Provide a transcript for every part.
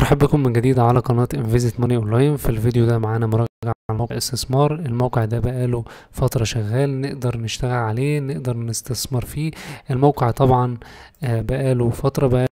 مرحبا بكم من جديد على قناة انفيزيت ماني اونلاين في الفيديو ده معانا مراجعة عن موقع استثمار الموقع ده بقاله فترة شغال نقدر نشتغل عليه نقدر نستثمر فيه الموقع طبعا آه، بقاله فترة بقاله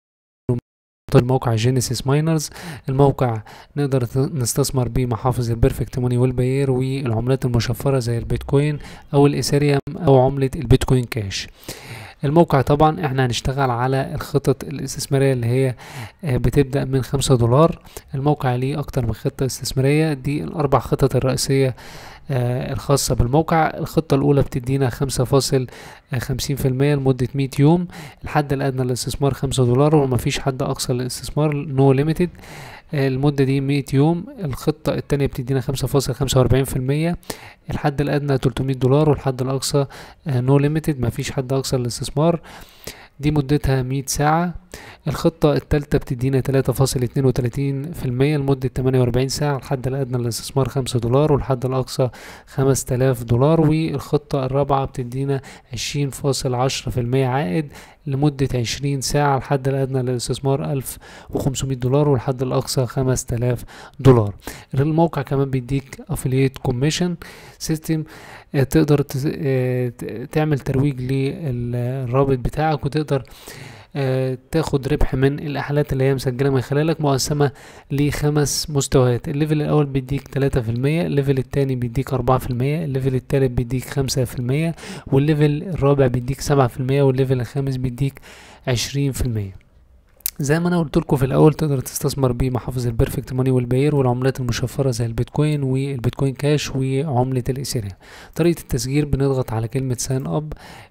موقع جينيسيس ماينرز الموقع نقدر ت- نستثمر بيه محافظ البيرفكت ماني والباير والعملات المشفرة زي البيتكوين او الايثيريوم او عملة البيتكوين كاش الموقع طبعا احنا هنشتغل على الخطط الاستثمارية اللي هي آه، بتبدأ من خمسة دولار الموقع ليه أكتر من خطة استثمارية دي الأربع خطط الرئيسية آه، الخاصة بالموقع الخطة الأولى بتدينا خمسة فاصل خمسين في المية لمدة مية يوم الحد الأدنى للاستثمار خمسة دولار ومفيش حد أقصى للاستثمار نو ليميتد المدة دي مية يوم الخطة التانية بتدينا خمسة فاصل خمسة وأربعين في المية الحد الأدنى تلتمية دولار والحد الأقصى نو ليميتد مفيش حد أقصى للاستثمار دي مدتها مية ساعة الخطة التالتة بتدينا تلاتة فاصل اتنين وتلاتين في المية لمدة تمانية وأربعين ساعة الحد الأدنى للاستثمار خمسة دولار والحد الأقصى خمس تلاف دولار والخطة الرابعة بتدينا عشرين فاصل عشرة في المية عائد لمدة عشرين ساعة الحد الأدنى للاستثمار ألف وخمسمية دولار والحد الأقصى خمس تلاف دولار الموقع كمان بيديك affiliate كوميشن سيستم تقدر تس- آه، ت- تعمل ترويج للرابط بتاعك وتقدر آه، تاخد ربح من الإحالات اللي هي مسجلة من خلالك مقسمة لخمس مستويات الليفل الأول بيديك تلاتة في المية الليفل التاني بيديك أربعة في المية الليفل التالت بيديك خمسة في المية والليفل الرابع بيديك سبعة في المية والليفل الخامس بيديك عشرين في المية زي ما انا قلت لكم في الاول تقدر تستثمر بمحافظ البيرفكت ماني والباير والعملات المشفره زي البيتكوين والبيتكوين كاش وعمله الايثيريوم طريقه التسجيل بنضغط على كلمه ساين اب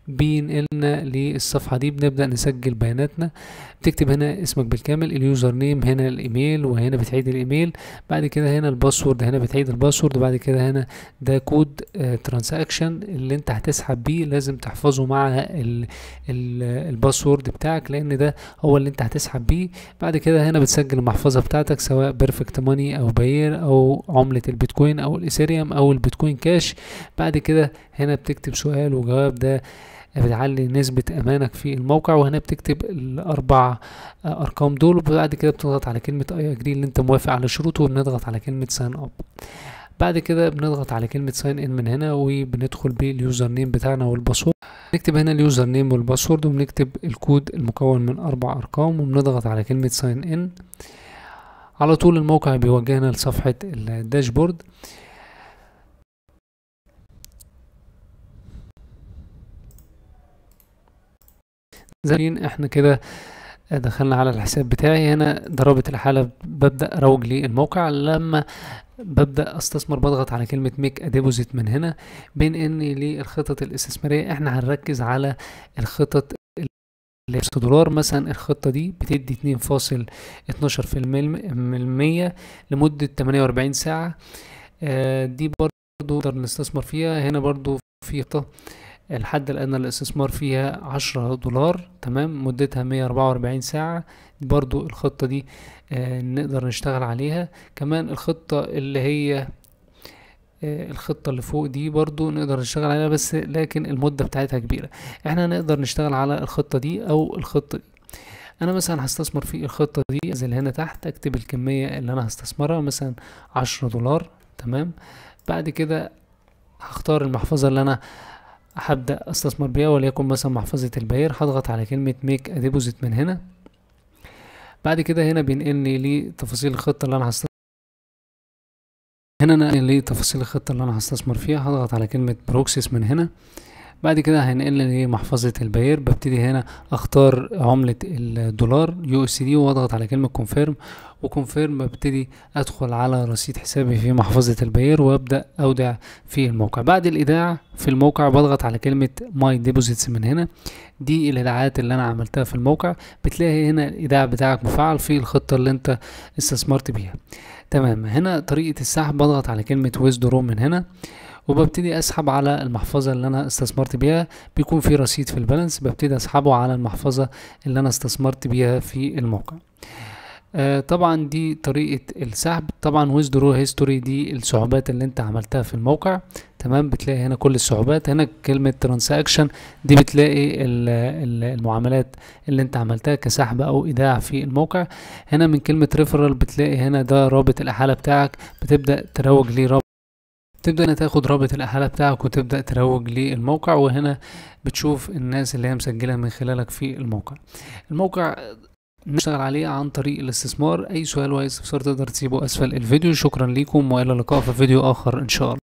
بينقلنا للصفحه دي بنبدا نسجل بياناتنا بتكتب هنا اسمك بالكامل اليوزر نيم هنا الايميل وهنا بتعيد الايميل بعد كده هنا الباسورد هنا بتعيد الباسورد وبعد كده هنا ده كود ترانزاكشن اللي انت هتسحب بيه لازم تحفظه مع ال- ال- الباسورد بتاعك لان ده هو اللي انت هتسحب بيه بعد كده هنا بتسجل المحفظه بتاعتك سواء بيرفكت ماني او باير او عمله البيتكوين او الايثيريوم او البيتكوين كاش بعد كده هنا بتكتب سؤال وجواب ده بتعلي نسبة أمانك في الموقع وهنا بتكتب الأربع آه، أرقام دول وبعد كده بتضغط على كلمة أي أجري اللي أنت موافق على شروطه وبنضغط على كلمة ساين أب بعد كده بنضغط على كلمة ساين إن من هنا وبندخل باليوزر نيم بتاعنا والباسورد نكتب هنا اليوزر نيم والباسورد وبنكتب الكود المكون من أربع أرقام وبنضغط على كلمة ساين إن على طول الموقع بيوجهنا لصفحة الداشبورد زي ما احنا كده دخلنا على الحساب بتاعي هنا ضربة الحالة ببدأ أروج للموقع لما ببدأ استثمر بضغط على كلمة ميك اديبوزيت من هنا بين اني للخطط الاستثمارية احنا هنركز على الخطط اللي ب دولار مثلا الخطة دي بتدي اتنين فاصل اتناشر في المية لمدة تمانية وأربعين ساعة آه، دي برضو نقدر نستثمر فيها هنا برضو في خطة الحد الأدنى للاستثمار فيها عشرة دولار تمام مدتها مية أربعة وأربعين ساعة برضو الخطة دي آه، نقدر نشتغل عليها كمان الخطة اللي هي آه، الخطة اللي فوق دي برضو نقدر نشتغل عليها بس لكن المدة بتاعتها كبيرة احنا نقدر نشتغل على الخطة دي أو الخطة دي انا مثلا هستثمر في الخطة دي انزل هنا تحت اكتب الكمية اللي انا هستثمرها مثلا عشرة دولار تمام بعد كده هختار المحفظة اللي انا هبدأ استثمر بيها وليكن مثلا محفظة الباير هضغط على كلمة ميك اديبوزيت من هنا بعد كده هنا بينقلني لتفاصيل الخطة اللي انا هستثمر هنا انا لي تفاصيل الخطة اللي انا هستثمر فيها هضغط على كلمة بروكسيس من هنا بعد كده هينقلني لمحفظة الباير ببتدي هنا اختار عملة الدولار يو اس دي واضغط على كلمة كونفيرم وكونفيرم ببتدي ادخل على رصيد حسابي في محفظة الباير وابدأ اودع في الموقع بعد الايداع في الموقع بضغط على كلمة ماي ديبوزيتس من هنا دي الايداعات اللي انا عملتها في الموقع بتلاقي هنا الايداع بتاعك مفعل في الخطة اللي انت استثمرت بيها تمام هنا طريقة السحب بضغط على كلمة ويزدرو من هنا وببتدي اسحب على المحفظة اللي انا استثمرت بيها بيكون في رصيد في البالانس ببتدي اسحبه على المحفظة اللي انا استثمرت بيها في الموقع آه طبعا دي طريقة السحب طبعا ويزدرو هيستوري دي الصعوبات اللي انت عملتها في الموقع تمام بتلاقي هنا كل الصعوبات هنا كلمة ترانزاكشن دي بتلاقي ال- ال- المعاملات اللي انت عملتها كسحب او ايداع في الموقع هنا من كلمة ريفرال بتلاقي هنا ده رابط الاحالة بتاعك بتبدأ تروج ليه رابط تبدأ هنا تاخد رابط الأحالة بتاعك وتبدأ تروج للموقع وهنا بتشوف الناس اللي هي مسجلة من خلالك في الموقع الموقع نشتغل عليه عن طريق الاستثمار أي سؤال وأي استفسار تقدر تسيبه أسفل الفيديو شكرا ليكم وإلى اللقاء في فيديو آخر إن شاء الله